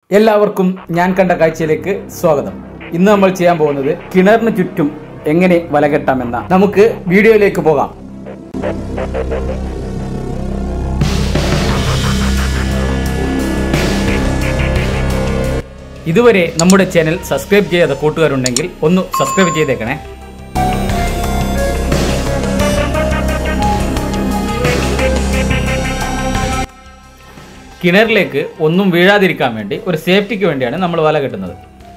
എല്ലാവർക്കും ഞാൻ കണ്ട കാഴ്ചയിലേക്ക് സ്വാഗതം ഇന്ന് നമ്മൾ ചെയ്യാൻ പോകുന്നത് കിണറിന് ചുറ്റും എങ്ങനെ വല കെട്ടാമെന്ന നമുക്ക് വീഡിയോയിലേക്ക് പോകാം ഇതുവരെ നമ്മുടെ ചാനൽ സബ്സ്ക്രൈബ് ചെയ്യാത്ത കൂട്ടുകാരുണ്ടെങ്കിൽ ഒന്ന് സബ്സ്ക്രൈബ് ചെയ്തേക്കണേ കിണറിലേക്ക് ഒന്നും വീഴാതിരിക്കാൻ വേണ്ടി ഒരു സേഫ്റ്റിക്ക് വേണ്ടിയാണ് നമ്മൾ വല കെട്ടുന്നത്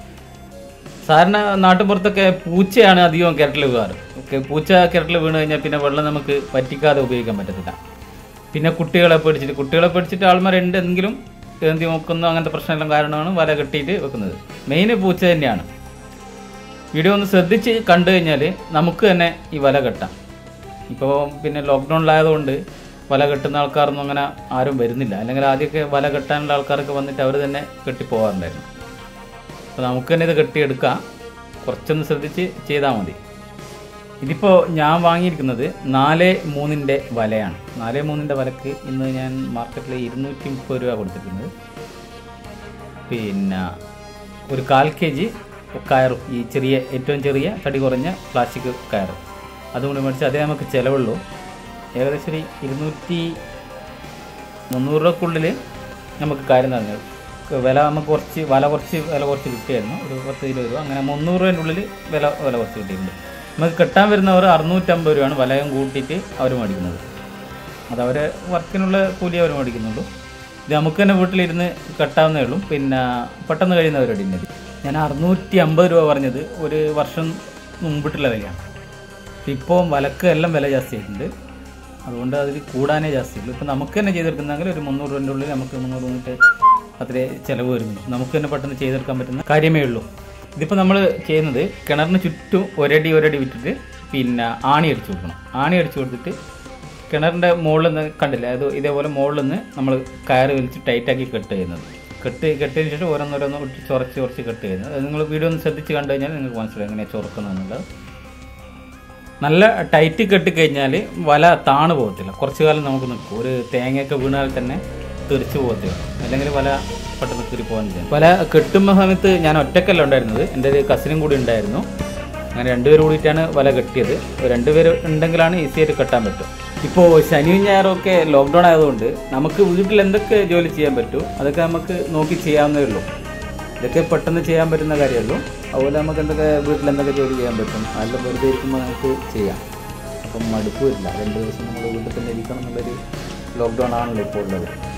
സാധാരണ നാട്ടുപുറത്തൊക്കെ പൂച്ചയാണ് അധികം കിണറ്റിൽ വീഴാറ് ഒക്കെ പൂച്ച കിണറ്റിൽ വീണ് കഴിഞ്ഞാൽ പിന്നെ വെള്ളം നമുക്ക് വറ്റിക്കാതെ ഉപയോഗിക്കാൻ പറ്റത്തില്ല പിന്നെ കുട്ടികളെ പേടിച്ചിട്ട് കുട്ടികളെ പേടിച്ചിട്ട് ആൾമാരുണ്ട് എന്തെങ്കിലും ഏന്തി നോക്കുന്ന അങ്ങനത്തെ പ്രശ്നമെല്ലാം കാരണമാണ് വല കെട്ടിയിട്ട് വെക്കുന്നത് മെയിൻ പൂച്ച തന്നെയാണ് വീഡിയോ ഒന്ന് ശ്രദ്ധിച്ച് കണ്ടു കഴിഞ്ഞാൽ നമുക്ക് തന്നെ ഈ വല കെട്ടാം ഇപ്പോൾ പിന്നെ ലോക്ക്ഡൗണിലായതുകൊണ്ട് വല കെട്ടുന്ന ആൾക്കാരൊന്നും അങ്ങനെ ആരും വരുന്നില്ല അല്ലെങ്കിൽ ആദ്യമൊക്കെ വല കെട്ടാനുള്ള ആൾക്കാരൊക്കെ വന്നിട്ട് അവർ തന്നെ കെട്ടിപ്പോകാറുണ്ടായിരുന്നു അപ്പോൾ നമുക്ക് തന്നെ ഇത് കെട്ടിയെടുക്കാം കുറച്ചൊന്ന് ശ്രദ്ധിച്ച് ചെയ്താൽ മതി ഇതിപ്പോൾ ഞാൻ വാങ്ങിയിരിക്കുന്നത് നാല് മൂന്നിൻ്റെ വലയാണ് നാല് മൂന്നിൻ്റെ വലക്ക് ഇന്ന് ഞാൻ മാർക്കറ്റിൽ ഇരുന്നൂറ്റി മുപ്പത് രൂപ കൊടുത്തിട്ടുണ്ട് പിന്നെ ഒരു കാൽ കെ ജി കയറും ഈ ചെറിയ ഏറ്റവും ചെറിയ തടി കുറഞ്ഞ പ്ലാസ്റ്റിക് കയറ് അതുകൊണ്ട് മേടിച്ച് അതേ നമുക്ക് ചിലവുള്ളൂ ഏകദേശം ഒരു ഇരുന്നൂറ്റി മുന്നൂറ് രൂപക്കുള്ളിൽ നമുക്ക് കാര്യം തന്നെ വില നമുക്ക് കുറച്ച് വല കുറച്ച് വില കുറച്ച് കിട്ടിയായിരുന്നു ഒരു പത്ത് ഇരുപത് രൂപ അങ്ങനെ മുന്നൂറ് രൂപേൻ്റെ ഉള്ളിൽ വില വില കുറച്ച് കിട്ടിയിട്ടുണ്ട് നമുക്ക് കെട്ടാൻ വരുന്നവർ അറുന്നൂറ്റമ്പത് രൂപയാണ് വലയം കൂട്ടിയിട്ട് അവർ മേടിക്കുന്നത് അത് അവരെ വർക്കിനുള്ള കൂലി അവർ മേടിക്കുന്നുള്ളൂ ഇത് നമുക്ക് തന്നെ വീട്ടിലിരുന്ന് കെട്ടാവുന്നേ ഉള്ളൂ പിന്നെ പെട്ടെന്ന് കഴിയുന്ന പരിപാടി ഉണ്ട് ഞാൻ അറുന്നൂറ്റി അമ്പത് രൂപ പറഞ്ഞത് ഒരു വർഷം മുമ്പിട്ടുള്ള വിലയാണ് ഇപ്പോൾ വലക്ക് എല്ലാം വില ജാസ്തി ആയിട്ടുണ്ട് അതുകൊണ്ട് അതിൽ കൂടാനേ ജാസ്തി ഉള്ളൂ ഇപ്പം നമുക്ക് തന്നെ ചെയ്തെടുക്കുന്നെങ്കിൽ ഒരു മുന്നൂറ് രൂപൻ്റെ ഉള്ളിൽ നമുക്ക് മുന്നൂറ് തൊണ്ണൂറ്റ് അത്രേ ചിലവ് വരുന്നു നമുക്ക് തന്നെ പെട്ടെന്ന് ചെയ്തെടുക്കാൻ പറ്റുന്ന കാര്യമേ ഉള്ളൂ ഇതിപ്പോൾ നമ്മൾ ചെയ്യുന്നത് കിണറിന് ചുറ്റും ഒരടി ഒരടി വിട്ടിട്ട് പിന്നെ ആണി അടിച്ചു കൊടുക്കണം ആണി അടിച്ചു കൊടുത്തിട്ട് കിണറിൻ്റെ മുകളിൽ നിന്ന് കണ്ടില്ല അത് ഇതേപോലെ മുകളിൽ നിന്ന് നമ്മൾ കയറ് വലിച്ച് ടൈറ്റാക്കി കെട്ട് ചെയ്യുന്നത് കെട്ട് കെട്ടിയതിന് ശേഷം ഓരോന്നോരോന്ന് ഇട്ട് ചൊറച്ച് ചൊറച്ച് കെട്ട് ചെയ്യുന്നത് അത് നിങ്ങൾ വീഡിയോ ഒന്ന് ശ്രദ്ധിച്ച് കണ്ടു കഴിഞ്ഞാൽ നിങ്ങൾക്ക് മനസ്സിലാവും എങ്ങനെയാണ് ചൊറക്കുന്നതെന്നുള്ളത് നല്ല ടൈറ്റ് കെട്ടിക്കഴിഞ്ഞാൽ വല താണു പോകത്തില്ല കുറച്ച് കാലം നമുക്ക് നിൽക്കും ഒരു തേങ്ങയൊക്കെ വീണാൽ തന്നെ തെറിച്ച് പോകത്തില്ല അല്ലെങ്കിൽ വല പെട്ടെന്ന് കീറി പോകാൻ ചെയ്യും വല കെട്ടുന്ന സമയത്ത് ഞാൻ ഒറ്റക്കല്ല ഉണ്ടായിരുന്നത് എൻ്റെ ഒരു കസിനും കൂടി ഉണ്ടായിരുന്നു അങ്ങനെ രണ്ടുപേർ കൂടിയിട്ടാണ് വല കെട്ടിയത് രണ്ടുപേർ ഉണ്ടെങ്കിലാണ് ഈസി ആയിട്ട് കെട്ടാൻ പറ്റും ഇപ്പോൾ ശനിയും ഞായറും ഒക്കെ ലോക്ക്ഡൗൺ ആയതുകൊണ്ട് നമുക്ക് വീട്ടിൽ എന്തൊക്കെ ജോലി ചെയ്യാൻ പറ്റും അതൊക്കെ നമുക്ക് നോക്കി ചെയ്യാവുന്നതേ ഉള്ളൂ ഇതൊക്കെ പെട്ടെന്ന് ചെയ്യാൻ പറ്റുന്ന കാര്യമുള്ളൂ അതുപോലെ നമുക്ക് എന്തൊക്കെ വീട്ടിൽ എന്തൊക്കെ ജോലി ചെയ്യാൻ പറ്റും നല്ല വെറുതെ ഇരിക്കുമ്പോൾ നമുക്ക് ചെയ്യാം അപ്പം മടുപ്പില്ല രണ്ട് ദിവസം നമ്മൾ വീട്ടിൽ തന്നെ ഇരിക്കണം എന്നുള്ളൊരു ലോക്ക്ഡൗൺ ആണല്ലോ ഇപ്പോൾ ഉള്ളത്